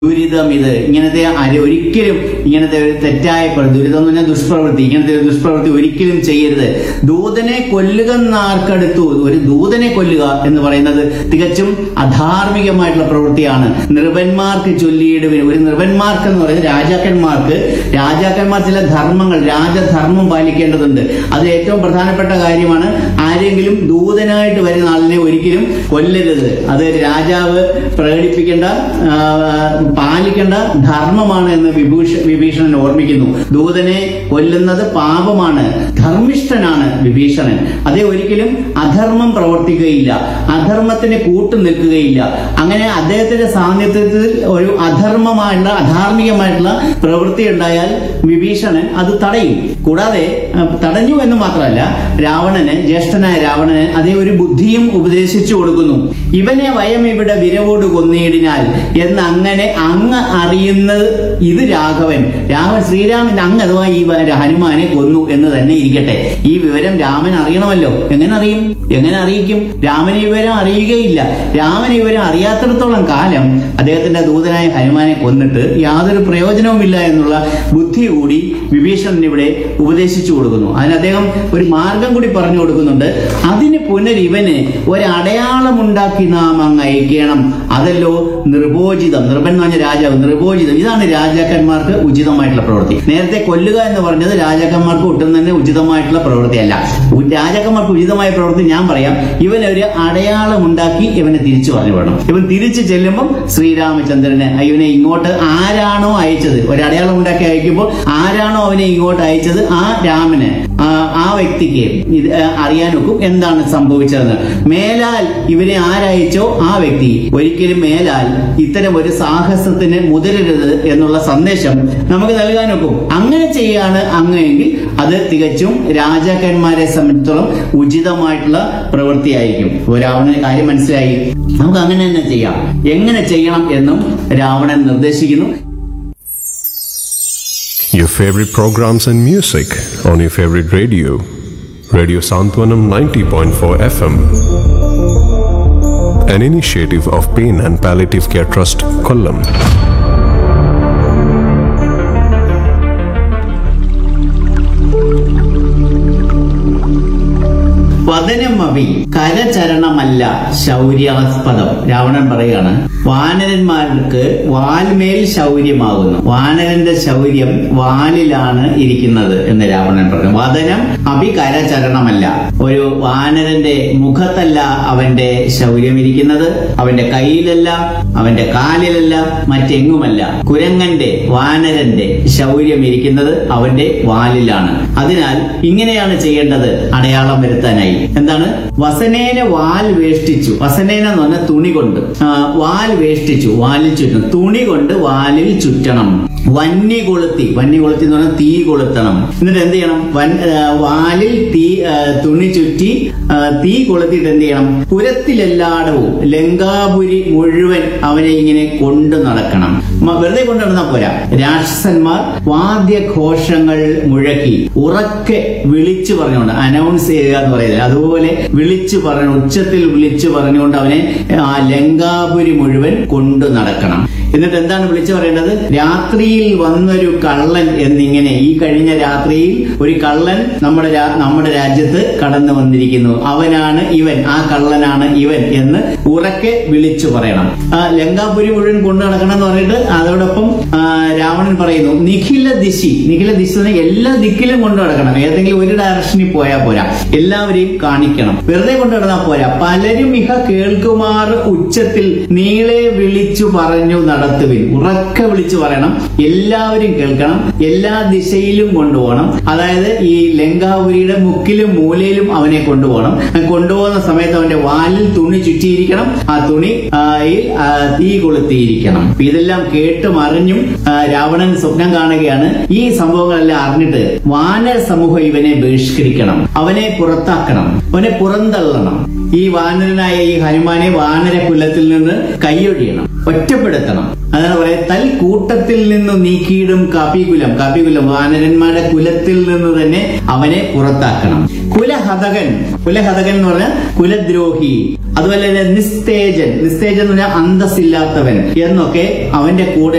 ദുരിതം ഇത് ഇങ്ങനത്തെ അര ഒരിക്കലും ഇങ്ങനത്തെ ഒരു തെറ്റായ പ്ര- ദുരിതം എന്ന് പറഞ്ഞാൽ ദുഷ്പ്രവൃത്തി ഇങ്ങനത്തെ ഒരു ദുഷ്പ്രവൃത്തി ഒരിക്കലും ചെയ്യരുത് ദൂതനെ കൊല്ലുക എന്നാർക്കടുത്തു ഒരു ദൂതനെ കൊല്ലുക എന്ന് പറയുന്നത് തികച്ചും അധാർമികമായിട്ടുള്ള പ്രവൃത്തിയാണ് നിർഭന്മാർക്ക് ചൊല്ലിയിടുവിന് ഒരു നിർഭന്മാർക്ക് എന്ന് പറയുന്നത് രാജാക്കന്മാർക്ക് രാജാക്കന്മാർ ചില ധർമ്മങ്ങൾ രാജധർമ്മം പാലിക്കേണ്ടതുണ്ട് അതിൽ ഏറ്റവും പ്രധാനപ്പെട്ട കാര്യമാണ് ആരെങ്കിലും ദൂതനായിട്ട് വരുന്ന ആളിനെ ഒരിക്കലും കൊല്ലരുത് അത് രാജാവ് പ്രകടിപ്പിക്കേണ്ട ആ, പാലിക്കേണ്ട ധർമ്മമാണ് എന്ന് വിഭൂഷ വിഭീഷണൻ ഓർമ്മിക്കുന്നു ദൂതനെ കൊല്ലുന്നത് പാപമാണ് ധർമ്മിഷ്ഠനാണ് വിഭീഷണൻ അതേ ഒരിക്കലും അധർമ്മം പ്രവർത്തിക്കുകയില്ല അധർമ്മത്തിന് കൂട്ടു നിൽക്കുകയില്ല അങ്ങനെ അദ്ദേഹത്തിന്റെ സാന്നിധ്യത്തിൽ ഒരു അധർമ്മമായിട്ടുള്ള അധാർമികമായിട്ടുള്ള പ്രവൃത്തി ഉണ്ടായാൽ വിഭീഷണൻ അത് തടയും കൂടാതെ ആ, തടഞ്ഞു എന്ന് മാത്രമല്ല രാവണന് ജ്യേഷ്ഠനായ രാവണന് അതേ ഒരു ബുദ്ധിയും ഉപദേശിച്ചു കൊടുക്കുന്നു ഇവനെ വയം ഇവിടെ വിരവോട് കൊന്നിയിടിനാൽ എന്ന് അങ്ങനെ അങ്ങ് അറിയുന്നത് ഇത് രാഘവൻ രാഘവൻ ശ്രീരാമൻ അങ്ങ് അഥവാ ഈ വ- ഹനുമാനെ കൊന്നു എന്ന് തന്നെ ഇരിക്കട്ടെ ഈ വിവരം രാമൻ അറിയണമല്ലോ എങ്ങനെ അറിയും എങ്ങനെ അറിയിക്കും രാമൻ ഈ വിവരം അറിയുകയില്ല രാമൻ ഈ വിവരം അറിയാത്തിടത്തോളം കാലം അദ്ദേഹത്തിന്റെ ദൂതനായ ഹനുമാനെ കൊന്നിട്ട് യാതൊരു പ്രയോജനവുമില്ല എന്നുള്ള ബുദ്ധി കൂടി വിഭീഷണൻ ഇവിടെ ഉപദേശിച്ചു കൊടുക്കുന്നു അതിന് അദ്ദേഹം ഒരു മാർഗം കൂടി പറഞ്ഞു കൊടുക്കുന്നുണ്ട് അതിന് പുനരിവന് ഒരടയാളം ഉണ്ടാക്കി നാം അങ്ങ് അയക്കണം അതല്ലോ നിർഭോജിതം നിർഭൻ എന്ന് പറഞ്ഞ രാജാവ് നിർഭോജിതം ഇതാണ് രാജാക്കന്മാർക്ക് ഉചിതമായിട്ടുള്ള പ്രവൃത്തി നേരത്തെ കൊല്ലുക എന്ന് പറഞ്ഞത് രാജാക്കന്മാർക്ക് ഒട്ടും തന്നെ ഉചിതമായിട്ടുള്ള പ്രവൃത്തിയല്ല ഉ- രാജാക്കന്മാർക്ക് ഉചിതമായ പ്രവൃത്തി ഞാൻ പറയാം ഇവൻ ഒരു അടയാളം ഉണ്ടാക്കി ഇവനെ തിരിച്ചു പറഞ്ഞു വിടണം ഇവൻ തിരിച്ചു ചെല്ലുമ്പോൾ ശ്രീരാമചന്ദ്രനെ ഇവനെ ഇങ്ങോട്ട് ആരാണോ അയച്ചത് ഒരു അടയാളം ഉണ്ടാക്കി അയക്കുമ്പോൾ ആരാണോ അവനെ ഇങ്ങോട്ട് അയച്ചത് ആ രാമന് ആ ആ വ്യക്തിക്ക് ഇത് ആ, അറിയാനൊക്കും എന്താണ് സംഭവിച്ചതെന്ന് മേലാൽ ഇവരെ ആരയച്ചോ ആ വ്യക്തി ഒരിക്കലും മേലാൽ ഇത്തരം ഒരു സാഹസത്തിന് മുതിരരുത് എന്നുള്ള സന്ദേശം നമുക്ക് നൽകാനൊക്കും അങ്ങനെ ചെയ്യാണ് അങ്ങെങ്കിൽ അത് തികച്ചും രാജാക്കന്മാരെ സംബന്ധിച്ചിടത്തോളം ഉചിതമായിട്ടുള്ള പ്രവൃത്തിയായിരിക്കും ഒരു രാവണന് കാര്യം മനസ്സിലായി നമുക്ക് അങ്ങനെ തന്നെ ചെയ്യാം എങ്ങനെ ചെയ്യണം എന്നും രാവണൻ നിർദ്ദേശിക്കുന്നു Your favorite programs and music on your favorite radio. Radio Santwanam 90.4 FM. An initiative of Pain and Palliative Care Trust, Kollam. വദനമവി കരചരണമല്ല ശൗര്യാസ്പദം Ravanan പറയാണ് വാനരന്മാർക്ക് വാൽമേൽ ശൗര്യമാകുന്നു വാനരന്റെ ശൗര്യം വാലിലാണ് ഇരിക്കുന്നത് എന്ന് രാവണൻ പറഞ്ഞു വദനം അഭി കരചരണമല്ല ഒരു വാനരന്റെ മുഖത്തല്ല അവന്റെ ശൗര്യം ഇരിക്കുന്നത് അവന്റെ കയ്യിലല്ല അവന്റെ കാലിലല്ല മറ്റെങ്ങുമല്ല കുരങ്ങന്റെ വാനരന്റെ ശൗര്യം ഇരിക്കുന്നത് അവന്റെ വാലിലാണ് അതിനാൽ ഇങ്ങനെയാണ് ചെയ്യേണ്ടത് അടയാളം വരുത്താനായി എന്താണ് വസനേന വാൽ വേഷ്ടിച്ചു വസനേന എന്ന് പറഞ്ഞാൽ തുണി കൊണ്ട് ആ, വാൽ വേഷ്ടിച്ചു വാലിൽ ചുറ്റണം തുണി കൊണ്ട് വാലിൽ ചുറ്റണം വന്നി കൊളുത്തി വന്നി കൊളുത്തി എന്ന് പറഞ്ഞാൽ തീ കൊളുത്തണം എന്നിട്ട് എന്ത് ചെയ്യണം വൻ ആ, വാലിൽ തീ ആ, തുണി ചുറ്റി ആ, തീ കൊളുത്തിയിട്ട് എന്ത് ചെയ്യണം പുരത്തിലെല്ലായിടവും ലങ്കാപുരി മുഴുവൻ അവനെ ഇങ്ങനെ കൊണ്ടു നടക്കണം മ- വെറുതെ കൊണ്ടു നടന്നാൽ പോരാ രാക്ഷസന്മാർ വാദ്യഘോഷങ്ങൾ മുഴക്കി ഉറക്കെ വിളിച്ചു പറഞ്ഞുകൊണ്ട് അനൗൺസ് ചെയ്യുക എന്ന് പറയുന്നത് അതുപോലെ വിളിച്ചു പറഞ്ഞു ഉച്ചത്തിൽ വിളിച്ചു പറഞ്ഞുകൊണ്ട് അവനെ ആ ലങ്കാപുരി മുഴുവൻ കൊണ്ടു നടക്കണം എന്നിട്ട് എന്താണ് വിളിച്ചു പറയേണ്ടത് രാത്രിയിൽ വന്നൊരു കള്ളൻ എന്നിങ്ങനെ ഈ കഴിഞ്ഞ രാത്രിയിൽ ഒരു കള്ളൻ നമ്മുടെ രാ- നമ്മുടെ രാജ്യത്ത് കടന്നു വന്നിരിക്കുന്നു അവനാണ് ഇവൻ ആ കള്ളനാണ് ഇവൻ എന്ന് ഉറക്കെ വിളിച്ചു പറയണം ആ ലങ്കാപുരി മുഴുവൻ കൊണ്ടു നടക്കണം എന്ന് പറഞ്ഞിട്ട് അതോടൊപ്പം ആ, രാവണൻ പറയുന്നു നിഖില ദിശി നിഖില ദിശി എന്ന് പറഞ്ഞാൽ എല്ലാ ദിക്കിലും കൊണ്ടു നടക്കണം ഏതെങ്കിലും ഒരു ഡയറക്ഷനിൽ പോയാൽ പോരാ എല്ലാവരെയും കാണിക്കണം വെറുതെ കൊണ്ടു നടന്നാൽ പോരാ പലരും ഇഹ കേൾക്കുമാർ ഉച്ചത്തിൽ നീളെ വിളിച്ചു പറഞ്ഞു നടത്തുവിൻ ഉറക്കെ വിളിച്ചു പറയണം എല്ലാവരും കേൾക്കണം എല്ലാ ദിശയിലും കൊണ്ടുപോകണം അതായത് ഈ ലങ്കാപുരിയുടെ മുക്കിലും മൂലയിലും അവനെ കൊണ്ടുപോകണം കൊണ്ടുപോകുന്ന സമയത്ത് അവന്റെ വാലിൽ തുണി ചുറ്റിയിരിക്കണം ആ തുണി ആ, യിൽ, ആ, തീ കൊളുത്തിയിരിക്കണം ഇതെല്ലാം കേട്ടും അറിഞ്ഞും ആ, രാവണൻ സ്വപ്നം കാണുകയാണ് ഈ സംഭവങ്ങളെല്ലാം അറിഞ്ഞിട്ട് വാനര സമൂഹം ഇവനെ ബഹിഷ്കരിക്കണം അവനെ പുറത്താക്കണം അവനെ പുറന്തള്ളണം ഈ വാനരനായ ഈ ഹനുമാനെ വാനര കുലത്തിൽ നിന്ന് കൈയൊഴിയണം ഒറ്റപ്പെടുത്തണം അതാണ് പറയാം തൽ കൂട്ടത്തിൽ നിന്ന് നീക്കിയിടും കാപ്പികുലം കാപ്പികുലം വാനരന്മാരുടെ കുലത്തിൽ നിന്ന് തന്നെ അവനെ പുറത്താക്കണം കുലഹതകൻ കുലഹതകൻ എന്ന് പറഞ്ഞാൽ കുലദ്രോഹി അതുപോലെ തന്നെ നിസ്തേജൻ നിസ്തേജൻ എന്ന് പറഞ്ഞാൽ അന്തസ്സില്ലാത്തവൻ എന്നൊക്കെ അവന്റെ കൂടെ